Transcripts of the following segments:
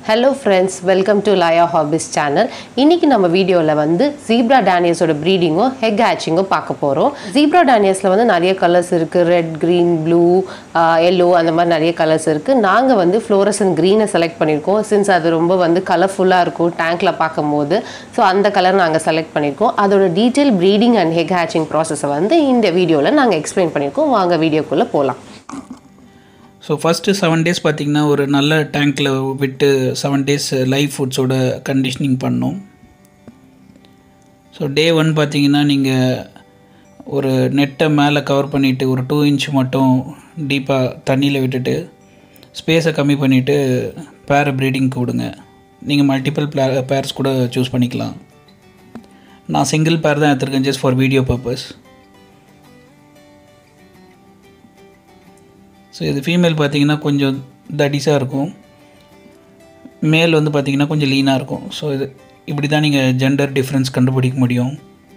hello friends welcome to லயா Hafiz channel இன்னைக்கு நம்ம வீடியோவில் வந்து ஜீப்ரா டேனியஸோட ப்ரீடிங்கும் ஹெக் ஹேச்சிங்கும் பார்க்க போகிறோம் ஜீப்ரா டேனியஸில் வந்து நிறைய கலர்ஸ் இருக்குது ரெட் க்ரீன் ப்ளூ எல்லோ அந்த மாதிரி நிறைய கலர்ஸ் இருக்குது நாங்கள் வந்து ஃப்ளோரசன் க்ரீனை செலக்ட் பண்ணியிருக்கோம் சின்ஸ் அது ரொம்ப வந்து கலர்ஃபுல்லாக இருக்கும் டேங்க்கில் பார்க்கும்போது ஸோ அந்த கலர் நாங்கள் செலக்ட் பண்ணியிருக்கோம் அதோட டீட்டெயில் ப்ரீடிங் அண்ட் ஹெக் ஹேச்சிங் ப்ராசஸை வந்து இந்த வீடியோவில் நாங்கள் எக்ஸ்பிளைன் பண்ணியிருக்கோம் வாங்க வீடியோக்குள்ளே போகலாம் ஸோ ஃபஸ்ட்டு செவன் டேஸ் பார்த்திங்கன்னா ஒரு நல்ல டேங்க்கில் விட்டு செவன் டேஸ் லைவ் ஃபுட்ஸோட கண்டிஷனிங் பண்ணோம் ஸோ டே ஒன் பார்த்தீங்கன்னா நீங்கள் ஒரு நெட்டை மேலே கவர் பண்ணிவிட்டு ஒரு டூ இன்ச் மட்டும் டீப்பாக தண்ணியில் விட்டுட்டு ஸ்பேஸை கம்மி பண்ணிவிட்டு பேரை ப்ரீடிங்க்கு விடுங்க நீங்கள் மல்டிபிள் பிளே பேர்ஸ் கூட சூஸ் பண்ணிக்கலாம் நான் சிங்கிள் பேர் தான் எடுத்திருக்கேன் just for video purpose so இது ஃபீமேல் பார்த்தீங்கன்னா கொஞ்சம் தடிஸாக இருக்கும் மேல் வந்து பார்த்தீங்கன்னா கொஞ்சம் லீனாக இருக்கும் ஸோ இது இப்படி தான் நீங்கள் ஜெண்டர் டிஃப்ரென்ஸ் கண்டுபிடிக்க முடியும்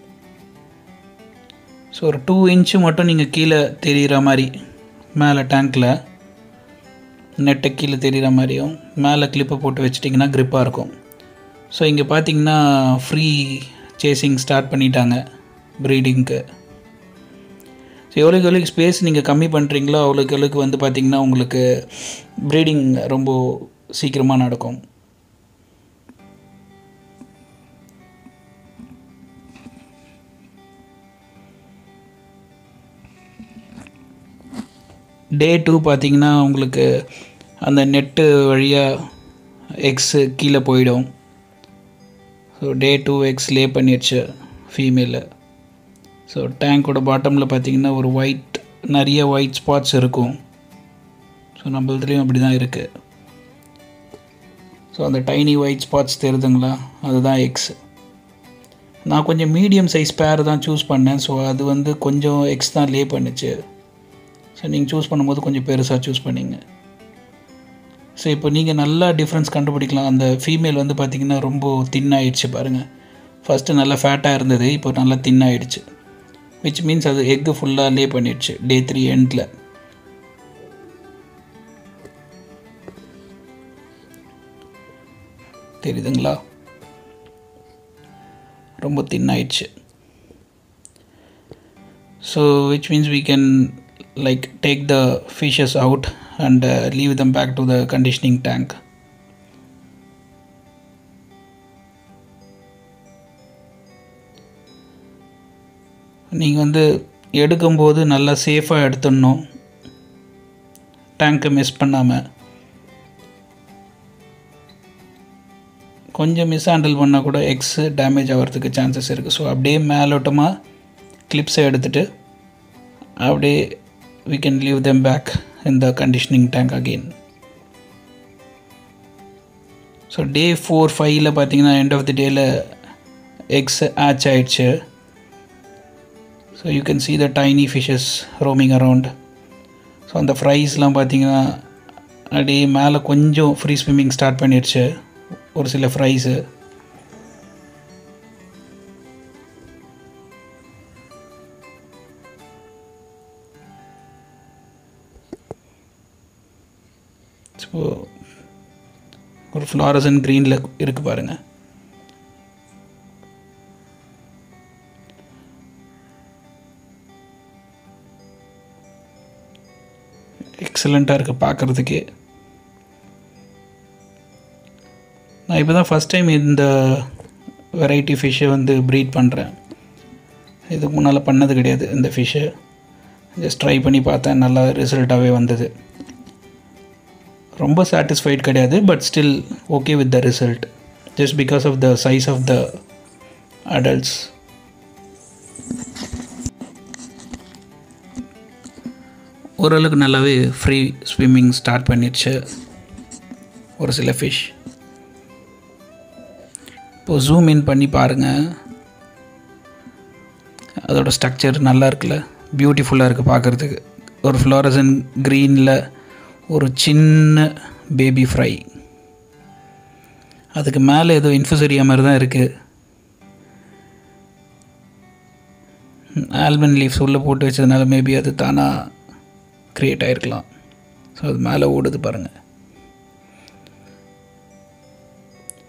ஸோ ஒரு டூ இன்ச்சு மட்டும் நீங்கள் கீழே தெரிகிற மாதிரி மேலே டேங்க்கில் நெட்டை கீழே தெரிகிற மாதிரியும் மேலே கிளிப்பை போட்டு வச்சிட்டிங்கன்னா க்ரிப்பாக இருக்கும் ஸோ இங்கே பார்த்தீங்கன்னா ஃப்ரீ சேசிங் ஸ்டார்ட் பண்ணிட்டாங்க ப்ரீடிங்க்கு ஸோ எவ்வளோக்கு எவ்வளோக்கு ஸ்பேஸ் நீங்கள் கம்மி பண்ணுறீங்களோ அவ்வளோக்கு எவ்வளோக்கு வந்து பார்த்திங்கன்னா உங்களுக்கு ப்ரீடிங் ரொம்ப சீக்கிரமாக நடக்கும் டே டூ பார்த்திங்கன்னா உங்களுக்கு அந்த நெட்டு வழியாக எக்ஸு கீழே போயிடும் so day two eggs lay பண்ணிடுச்சு ஃபீமேலு ஸோ டேங்கோட பாட்டமில் பார்த்தீங்கன்னா ஒரு ஒயிட் நிறைய ஒயிட் ஸ்பாட்ஸ் இருக்கும் ஸோ நம்மளதுலேயும் அப்படி தான் இருக்குது ஸோ அந்த டைனி ஒயிட் ஸ்பாட்ஸ் தெரியுதுங்களா அதுதான் எக்ஸ் நான் கொஞ்சம் மீடியம் சைஸ் பேர் தான் சூஸ் பண்ணேன் ஸோ அது வந்து கொஞ்சம் எக்ஸ் தான் லே பண்ணுச்சு ஸோ நீங்கள் சூஸ் பண்ணும்போது கொஞ்சம் பெருசாக சூஸ் பண்ணிங்க ஸோ இப்போ நீங்கள் நல்லா டிஃப்ரென்ஸ் கண்டுபிடிக்கலாம் அந்த ஃபீமேல் வந்து பார்த்திங்கன்னா ரொம்ப தின் ஆயிடுச்சு பாருங்கள் ஃபஸ்ட்டு நல்லா ஃபேட்டாக இருந்தது இப்போ நல்லா தின் ஆயிடுச்சு விச் மீன்ஸ் அது எக்கு ஃபுல்லாக லே பண்ணிடுச்சு டே த்ரீ எண்டில் தெரியுதுங்களா ரொம்ப தின் ஆயிடுச்சு so which means we can like take the fishes out and leave them back to the conditioning tank நீங்கள் வந்து எடுக்கும்போது நல்லா சேஃபாக எடுத்துடணும் டேங்க்கை மிஸ் பண்ணாமல் கொஞ்சம் மிஸ் ஹேண்டில் பண்ணால் கூட எக்ஸு டேமேஜ் ஆகிறதுக்கு சான்சஸ் இருக்குது ஸோ அப்படியே மேலோட்டமாக கிளிப்ஸை எடுத்துகிட்டு அப்படியே we can leave them back in the conditioning tank again so day four ஃபைவ்ல பார்த்தீங்கன்னா எண்ட் ஆஃப் தி டேயில் எக்ஸ் ஆச் ஆயிடுச்சு so you can see the tiny fishes roaming around so அந்த ஃப்ரைஸ்லாம் பார்த்தீங்கன்னா அப்படியே மேலே கொஞ்சம் ஃப்ரீ ஸ்விம்மிங் ஸ்டார்ட் பண்ணிடுச்சு ஒரு சில ஃப்ரைஸு ஸோ ஒரு ஃப்ளாரசன் க்ரீனில் இருக்குது பாருங்கள் எக்ஸலண்ட்டாக இருக்குது பார்க்குறதுக்கே நான் இப்போ தான் ஃபஸ்ட் டைம் இந்த வெரைட்டி ஃபிஷ்ஷை வந்து ப்ரீட் பண்ணுறேன் இதுக்கு முன்னால் பண்ணது கிடையாது இந்த ஃபிஷ்ஷை ஜஸ்ட் ட்ரை பண்ணி பார்த்தேன் நல்லா ரிசல்ட்டாகவே வந்தது ரொம்ப சாட்டிஸ்ஃபைட் கிடையாது but still okay with the result just because of the size of the adults ஓரளவுக்கு நல்லாவே ஃப்ரீ ஸ்விம்மிங் ஸ்டார்ட் பண்ணிடுச்சு ஒரு சில ஃபிஷ் இப்போது ஜூம் இன் பண்ணி பாருங்கள் அதோட ஸ்ட்ரக்சர் நல்லா இருக்குல்ல பியூட்டிஃபுல்லாக இருக்குது பார்க்குறதுக்கு ஒரு ஃப்ளோரசன் க்ரீனில் ஒரு சின்ன பேபி ஃப்ரை அதுக்கு மேலே ஏதோ இன்ஃபுசரியா மாதிரி தான் இருக்குது ஆல்மண்ட் லீவ்ஸ் உள்ளே போட்டு வச்சதுனால மேபி அது தானாக க்ரியேட் ஆகிருக்கலாம் ஸோ அது மேலே ஓடுது பாருங்கள்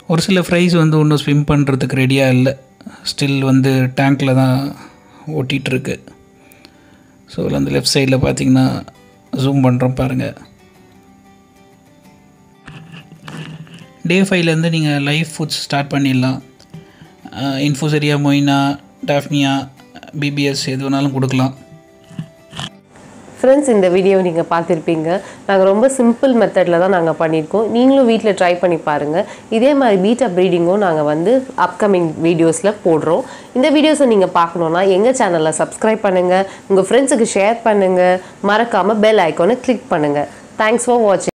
ஒரு சில ஃப்ரைஸ் வந்து இன்னும் ஸ்விம் பண்ணுறதுக்கு ரெடியாக இல்லை ஸ்டில் வந்து டேங்க்கில் தான் ஓட்டிகிட்ருக்கு ஸோ இதில் அந்த லெஃப்ட் சைடில் பார்த்தீங்கன்னா ஜூம் பண்ணுறோம் பாருங்கள் டே ஃபைவ்லேருந்து நீங்கள் லைஃப் ஃபுட்ஸ் ஸ்டார்ட் பண்ணிடலாம் இன்ஃபூசரியா மொய்னா டாஃப்னியா பிபிஎஸ் எது வேணாலும் கொடுக்கலாம் ஃப்ரெண்ட்ஸ் இந்த வீடியோ நீங்கள் பார்த்துருப்பீங்க நாங்கள் ரொம்ப சிம்பிள் மெத்தடில் தான் நாங்கள் பண்ணியிருக்கோம் நீங்களும் வீட்டில் ட்ரை பண்ணி பாருங்கள் இதே மாதிரி பீட்டா ப்ரீடிங்கும் நாங்கள் வந்து அப்கமிங் வீடியோஸில் போடுறோம் இந்த வீடியோஸை நீங்கள் பார்க்கணுன்னா எங்கள் சேனலில் சப்ஸ்கிரைப் பண்ணுங்கள் உங்கள் ஃப்ரெண்ட்ஸுக்கு ஷேர் பண்ணுங்கள் மறக்காமல் பெல் ஐக்கானை கிளிக் பண்ணுங்கள் தேங்க்ஸ் ஃபார் வாட்சிங்